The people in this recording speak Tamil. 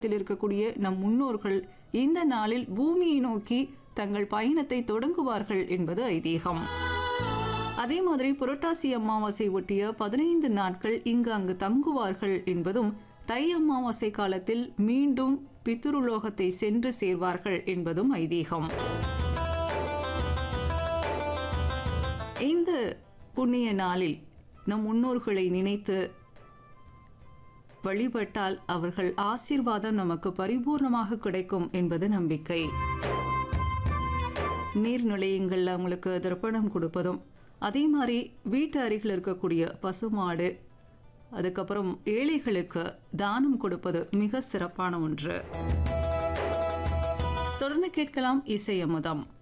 த்தில் இருக்கக்கூடிய நம் முன்னோர்கள் இந்த நாளில் பூமியை நோக்கி தங்கள் பயணத்தை தொடங்குவார்கள் என்பது ஐதீகம் அதே மாதிரி புரட்டாசி அமாவாசை ஒட்டிய பதினைந்து நாட்கள் இங்கு அங்கு தங்குவார்கள் என்பதும் தை அமாவாசை காலத்தில் மீண்டும் பித்ருலோகத்தை சென்று சேர்வார்கள் என்பதும் ஐதீகம் இந்த புண்ணிய நாளில் நம் முன்னோர்களை நினைத்து வழிபட்டால் அவர்கள் ஆசீர்வாதம் நமக்கு பரிபூர்ணமாக கிடைக்கும் என்பது நம்பிக்கை நீர்நிலையங்களில் அவங்களுக்கு தர்ப்பணம் கொடுப்பதும் அதே மாதிரி வீட்டு அருகில் இருக்கக்கூடிய பசுமாடு அதுக்கப்புறம் ஏழைகளுக்கு தானம் கொடுப்பது மிக சிறப்பான ஒன்று தொடர்ந்து கேட்கலாம் இசை அமுதம்